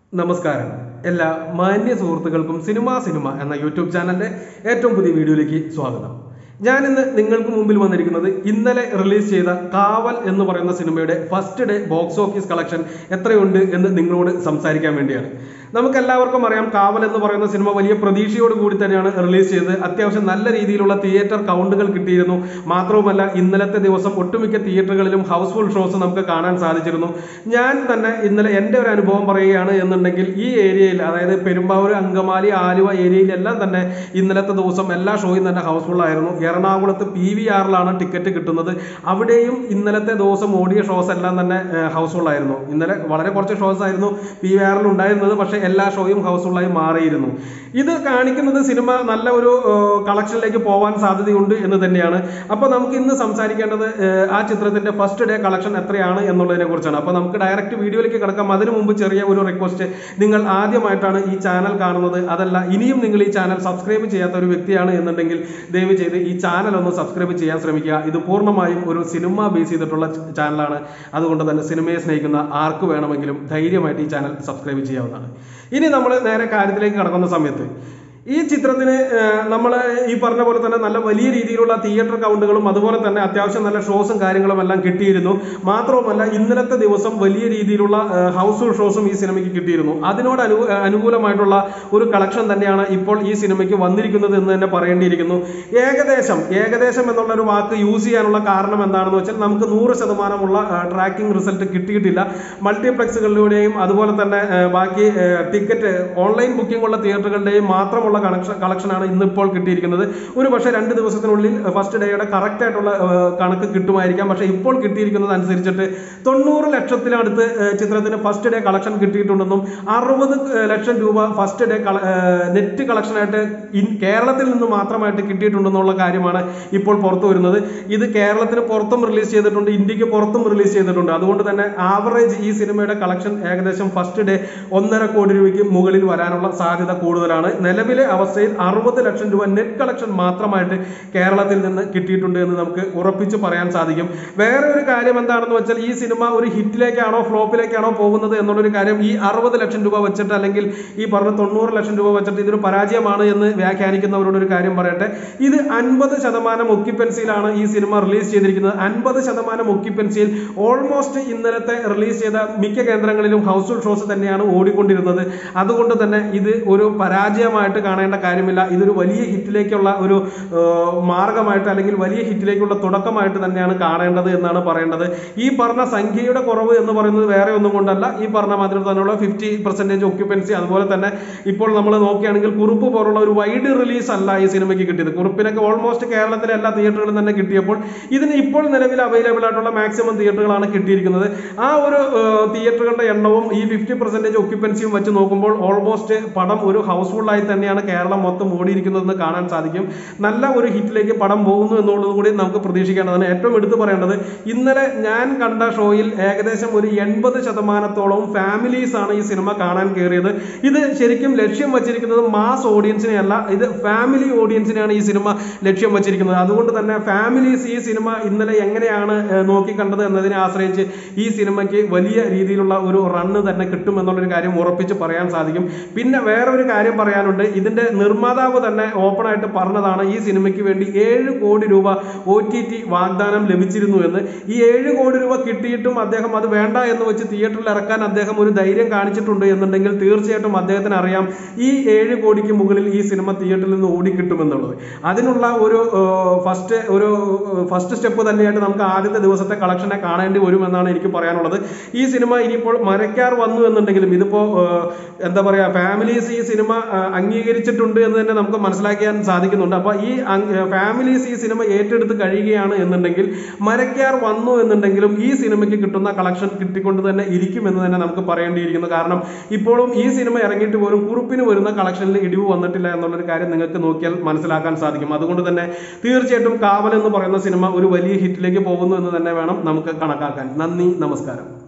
നമസ്കാരം എല്ലാ മാന്യ സുഹൃത്തുക്കൾക്കും സിനിമ സിനിമ എന്ന യൂട്യൂബ് ചാനലിന്റെ ഏറ്റവും പുതിയ വീഡിയോയിലേക്ക് സ്വാഗതം ഞാൻ ഇന്ന് നിങ്ങൾക്ക് മുമ്പിൽ വന്നിരിക്കുന്നത് ഇന്നലെ റിലീസ് ചെയ്ത കാവൽ എന്ന് പറയുന്ന സിനിമയുടെ first day box office collection എത്രയുണ്ട് എന്ന് നിങ്ങളോട് സംസാരിക്കാൻ വേണ്ടിയാണ് നമുക്ക് എല്ലാവർക്കും അറിയാം കാവൽ എന്ന് പറയുന്ന സിനിമ വലിയ പ്രതീക്ഷയോട് കൂടി തന്നെയാണ് റിലീസ് ചെയ്തത് അത്യാവശ്യം നല്ല രീതിയിലുള്ള തിയേറ്റർ കൗണ്ടുകൾ കിട്ടിയിരുന്നു മാത്രവുമല്ല ഇന്നലത്തെ ദിവസം ഒട്ടുമിക്ക തിയേറ്ററുകളിലും ഹൗസ്ഫുൾ ഷോസ് നമുക്ക് കാണാൻ സാധിച്ചിരുന്നു ഞാൻ തന്നെ ഇന്നലെ എൻ്റെ ഒരു അനുഭവം പറയുകയാണ് എന്നുണ്ടെങ്കിൽ ഈ ഏരിയയിൽ അതായത് പെരുമ്പാവൂർ അങ്കമാലി ആലുവ ഏരിയയിലെല്ലാം തന്നെ ഇന്നലത്തെ ദിവസം എല്ലാ ഷോയും തന്നെ ഹൗസ്ഫുൾ ആയിരുന്നു എറണാകുളത്ത് പി വി ആറിലാണ് ടിക്കറ്റ് കിട്ടുന്നത് അവിടെയും ഇന്നലത്തെ ദിവസം ഓടിയ ഷോസ് എല്ലാം തന്നെ ഹൗസ്ഫുൾ ആയിരുന്നു ഇന്നലെ വളരെ കുറച്ച് ഷോസ് ആയിരുന്നു പി വി ആറിൽ ഉണ്ടായിരുന്നത് പക്ഷേ എല്ലാ ഷോയും ഹൗസ്ഫുള്ളായി മാറിയിരുന്നു ഇത് കാണിക്കുന്നത് സിനിമ നല്ല ഒരു കളക്ഷനിലേക്ക് പോകാൻ സാധ്യതയുണ്ട് എന്ന് തന്നെയാണ് അപ്പോൾ നമുക്ക് ഇന്ന് സംസാരിക്കേണ്ടത് ഏഹ്, ആ ചിത്രത്തിന്റെ ഫസ്റ്റ് ഡേ കളക്ഷൻ എത്രയാണ് എന്നുള്ളതിനെ കുറിച്ചാണ് അപ്പോൾ നമുക്ക് ഡയറക്റ്റ് വീഡിയോയിലേക്ക് കിടക്കാം അതിനു മുമ്പ് ചെറിയ ഒരു റിക്വസ്റ്റ് നിങ്ങൾ ആദ്യമായിട്ടാണ് ഈ ചാനൽ കാണുന്നത് അതല്ല ഇനിയും നിങ്ങൾ ഈ ചാനൽ സബ്സ്ക്രൈബ് ചെയ്യാത്ത ഒരു വ്യക്തിയാണ് എന്നുണ്ടെങ്കിൽ ദയവ് ചെയ്ത് ഈ ചാനൽ ഒന്ന് സബ്സ്ക്രൈബ് ചെയ്യാൻ ശ്രമിക്കുക ഇത് പൂർണ്ണമായും ഒരു സിനിമ ബേസ് ചെയ്തിട്ടുള്ള ചാനലാണ് അതുകൊണ്ട് തന്നെ സിനിമയെ സ്നേഹിക്കുന്ന ആർക്ക് വേണമെങ്കിലും ധൈര്യമായിട്ട് ഈ ചാനൽ സബ്സ്ക്രൈബ് ചെയ്യാവുന്നതാണ് ഇനി നമ്മൾ നേരെ കാര്യത്തിലേക്ക് കടക്കുന്ന സമയത്ത് ഈ ചിത്രത്തിന് നമ്മൾ ഈ പറഞ്ഞ പോലെ തന്നെ നല്ല വലിയ രീതിയിലുള്ള തിയേറ്റർ കൗണ്ടുകളും അതുപോലെ തന്നെ അത്യാവശ്യം നല്ല ഷോസും കാര്യങ്ങളും എല്ലാം കിട്ടിയിരുന്നു മാത്രവുമല്ല ഇന്നലത്തെ ദിവസം വലിയ രീതിയിലുള്ള ഹൗസ്ഫുൾ ഷോസും ഈ സിനിമയ്ക്ക് കിട്ടിയിരുന്നു അതിനോട് അനു അനുകൂലമായിട്ടുള്ള ഒരു കളക്ഷൻ തന്നെയാണ് ഇപ്പോൾ ഈ സിനിമയ്ക്ക് വന്നിരിക്കുന്നത് എന്ന് തന്നെ പറയേണ്ടിയിരിക്കുന്നു ഏകദേശം ഏകദേശം എന്നുള്ള ഒരു വാക്ക് യൂസ് ചെയ്യാനുള്ള കാരണം എന്താണെന്ന് വെച്ചാൽ നമുക്ക് നൂറ് ശതമാനമുള്ള ട്രാക്കിംഗ് റിസൾട്ട് കിട്ടിയിട്ടില്ല മൾട്ടിപ്ലക്സുകളിലൂടെയും അതുപോലെ തന്നെ ആ, ബാക്കി ടിക്കറ്റ് ഓൺലൈൻ ബുക്കിംഗ് ഉള്ള തിയേറ്ററുകളുടെയും മാത്രമുള്ള കണക്ഷൻ കളക്ഷനാണ് ഇന്നിപ്പോൾ കിട്ടിയിരിക്കുന്നത് ഒരു പക്ഷേ രണ്ട് ദിവസത്തിനുള്ളിൽ ഫസ്റ്റ് ഡേയുടെ കറക്റ്റ് ആയിട്ടുള്ള ആ, കണക്ക് കിട്ടുമായിരിക്കാം പക്ഷേ ഇപ്പോൾ കിട്ടിയിരിക്കുന്നത് അനുസരിച്ചിട്ട് തൊണ്ണൂറ് ലക്ഷത്തിനടുത്ത് ആ, ചിത്രത്തിന് ഫസ്റ്റ് ഡേ കളക്ഷൻ കിട്ടിയിട്ടുണ്ടെന്നും അറുപത് ലക്ഷം രൂപ ഫസ്റ്റ് ഡേ നെറ്റ് കളക്ഷനായിട്ട് ഇൻ കേരളത്തിൽ നിന്ന് മാത്രമായിട്ട് കിട്ടിയിട്ടുണ്ടെന്നുള്ള കാര്യമാണ് ഇപ്പോൾ പുറത്തു വരുന്നത് ഇത് കേരളത്തിന് പുറത്തും റിലീസ് ചെയ്തിട്ടുണ്ട് ഇന്ത്യക്ക് പുറത്തും റിലീസ് ചെയ്തിട്ടുണ്ട് അതുകൊണ്ട് തന്നെ ആവറേജ് ഈ സിനിമയുടെ കളക്ഷൻ ഏകദേശം ഫസ്റ്റ് ഡേ ഒന്നര കോടി രൂപയ്ക്ക് മുകളിൽ വരാനുള്ള സാധ്യത കൂടുതലാണ് നിലവിലെ അവസ്ഥയിൽ അറുപത് ലക്ഷം രൂപ നെറ്റ് കളക്ഷൻ മാത്രമായിട്ട് കേരളത്തിൽ നിന്ന് കിട്ടിയിട്ടുണ്ട് എന്ന് നമുക്ക് ഉറപ്പിച്ച് പറയാൻ സാധിക്കും വേറെ ഒരു കാര്യം എന്താണെന്ന് വെച്ചാൽ ഈ സിനിമ ഒരു ഹിറ്റിലേക്കാണോ ഫ്ലോപ്പിലേക്കാണോ പോകുന്നത് എന്നുള്ളൊരു കാര്യം ഈ അറുപത് ലക്ഷം രൂപ വെച്ചിട്ട് അല്ലെങ്കിൽ ഈ പറഞ്ഞ തൊണ്ണൂറ് ലക്ഷം രൂപ വെച്ചിട്ട് ഇതൊരു പരാജയമാണ് എന്ന് വ്യാഖ്യാനിക്കുന്നവരോട് ഒരു കാര്യം പറയട്ടെ ഇത് അൻപത് ശതമാനം ഒക്യുപ്പൻസിയിലാണ് ഈ സിനിമ റിലീസ് ചെയ്തിരിക്കുന്നത് അൻപത് ശതമാനം ഒക്യുപ്പൻസിയിൽ ഓൾമോസ്റ്റ് ഇന്നലത്തെ റിലീസ് ചെയ്ത മിക്ക കേന്ദ്രങ്ങളിലും ഹൗസ്ഫുൾ ഷോസ് തന്നെയാണ് ഓടിക്കൊണ്ടിരുന്നത് അതുകൊണ്ട് തന്നെ ഇത് ഒരു പരാജയമായിട്ട് കാണേണ്ട കാര്യമില്ല ഇതൊരു വലിയ ഹിറ്റിലേക്കുള്ള ഒരു ഏർ, മാർഗമായിട്ട് അല്ലെങ്കിൽ വലിയ ഹിറ്റിലേക്കുള്ള തുടക്കമായിട്ട് തന്നെയാണ് കാണേണ്ടത് എന്നാണ് പറയേണ്ടത് ഈ പറഞ്ഞ സംഖ്യയുടെ കുറവ് എന്ന് പറയുന്നത് വേറെ ഒന്നും കൊണ്ടല്ല ഈ പറഞ്ഞ മാതിരി തന്നെയുള്ള ഫിഫ്റ്റി പെർസെൻറ്റേജ് ഒക്യുപ്പൻസി അതുപോലെ തന്നെ ഇപ്പോൾ നമ്മൾ നോക്കുകയാണെങ്കിൽ കുറുപ്പ് പോലുള്ള ഒരു വൈഡ് റിലീസ് അല്ല ഈ സിനിമയ്ക്ക് കിട്ടിയത് കുറുപ്പിനൊക്കെ ഓൾമോസ്റ്റ് കേരളത്തിലെ എല്ലാ തിയേറ്ററുകളും തന്നെ കിട്ടിയപ്പോൾ ഇതിന് ഇപ്പോൾ നിലവിൽ അവൈലബിൾ ആയിട്ടുള്ള മാക്സിമം തിയേറ്ററുകളാണ് കിട്ടിയിരിക്കുന്നത് ആ ഒരു ഏർ, തിയേറ്ററുകളുടെ എണ്ണവും ഈ ഫിഫ്റ്റി പെർസെൻറ്റേജ് ഒക്യുപ്പൻസിയും വെച്ച് നോക്കുമ്പോൾ ഓൾമോസ്റ്റ് പടം ഒരു ഹൗസ്ഫുൾ ആയി തന്നെയാണ് കേരളം മൊത്തം ഓടിയിരിക്കുന്നതെന്ന് കാണാൻ സാധിക്കും നല്ല ഒരു ഹിറ്റിലേക്ക് പടം പോകുന്നു എന്നുള്ളത് കൂടി നമുക്ക് പ്രതീക്ഷിക്കേണ്ടതാണ് ഏറ്റവും എടുത്തു പറയേണ്ടത് ഇന്നലെ ഞാൻ കണ്ട ഷോയിൽ ഏകദേശം ഒരു എൺപത് ശതമാനത്തോളം ഫാമിലീസ് ആണ് ഈ സിനിമ കാണാൻ കയറിയത് ഇത് ശരിക്കും ലക്ഷ്യം വച്ചിരിക്കുന്നത് മാസ് ഓഡിയൻസിനെ അല്ല ഇത് ഫാമിലി ഓഡിയൻസിനെയാണ് ഈ സിനിമ ലക്ഷ്യം വച്ചിരിക്കുന്നത് അതുകൊണ്ട് തന്നെ ഫാമിലീസ് ഈ സിനിമ ഇന്നലെ എങ്ങനെയാണ് ഏർ, നോക്കിക്കണ്ടത് എന്നതിനെ ആശ്രയിച്ച് ഈ സിനിമയ്ക്ക് വലിയ രീതിയിലുള്ള ഒരു റണ്ണ് തന്നെ കിട്ടും എന്നുള്ളൊരു കാര്യം ഉറപ്പിച്ച് പറയാൻ സാധിക്കും പിന്നെ വേറെ ഒരു കാര്യം പറയാനുണ്ട് ഇതിന്റെ നിർമ്മാതാവ് തന്നെ ഓപ്പൺ ആയിട്ട് പറഞ്ഞതാണ് ഈ സിനിമയ്ക്ക് വേണ്ടി ഏഴ് കോടി രൂപ ഒ ടി ടി വാഗ്ദാനം ലഭിച്ചിരുന്നു എന്ന് ഈ ഏഴ് കോടി രൂപ കിട്ടിയിട്ടും അദ്ദേഹം അത് വേണ്ട എന്ന് വെച്ച് തിയേറ്ററിൽ ഇറക്കാൻ അദ്ദേഹം ഒരു ധൈര്യം കാണിച്ചിട്ടുണ്ട് എന്നുണ്ടെങ്കിൽ തീർച്ചയായിട്ടും അദ്ദേഹത്തിന് അറിയാം ഈ ഏഴ് കോടിക്ക് മുകളിൽ ഈ സിനിമ തിയേറ്ററിൽ നിന്ന് ഓടിക്കിട്ടുമെന്നുള്ളത് അതിനുള്ള ഒരു ഫസ്റ്റ് ഒരു ഫസ്റ്റ് സ്റ്റെപ്പ് തന്നെയായിട്ട് നമുക്ക് ആദ്യത്തെ ദിവസത്തെ കളക്ഷനെ കാണേണ്ടി വരുമെന്നാണ് എനിക്ക് പറയാനുള്ളത് ഈ സിനിമ ഇനിയിപ്പോൾ മരക്കാർ വന്നു എന്നുണ്ടെങ്കിലും ഇതിപ്പോ ഏർ, എന്താ പറയാ ഫാമിലീസ് ഈ സിനിമ ഏർ, അംഗീകരിച്ചിട്ടുണ്ട് എന്ന് തന്നെ നമുക്ക് മനസ്സിലാക്കാൻ സാധിക്കുന്നുണ്ട് അപ്പൊ ഈ ഫാമിലീസ് ഈ സിനിമ ഏറ്റെടുത്ത് കഴിയുകയാണ് എന്നുണ്ടെങ്കിൽ മരക്കാർ വന്നു എന്നുണ്ടെങ്കിലും ഈ സിനിമയ്ക്ക് കിട്ടുന്ന കളക്ഷൻ കിട്ടിക്കൊണ്ട് തന്നെ ഇരിക്കുമെന്ന് തന്നെ നമുക്ക് പറയേണ്ടിയിരിക്കുന്നു കാരണം ഇപ്പോഴും ഈ സിനിമ ഇറങ്ങിയിട്ട് പോലും കുറിപ്പിന് വരുന്ന കളക്ഷനിൽ ഇടിവ് വന്നിട്ടില്ല എന്നുള്ളൊരു കാര്യം നിങ്ങൾക്ക് നോക്കിയാൽ മനസ്സിലാക്കാൻ സാധിക്കും അതുകൊണ്ട് തന്നെ തീർച്ചയായിട്ടും കാവൽ എന്ന് പറയുന്ന സിനിമ ഒരു വലിയ ഹിറ്റിലേക്ക് പോകുന്നു എന്ന് തന്നെ വേണം നമുക്ക് കണക്കാക്കാൻ നന്ദി നമസ്കാരം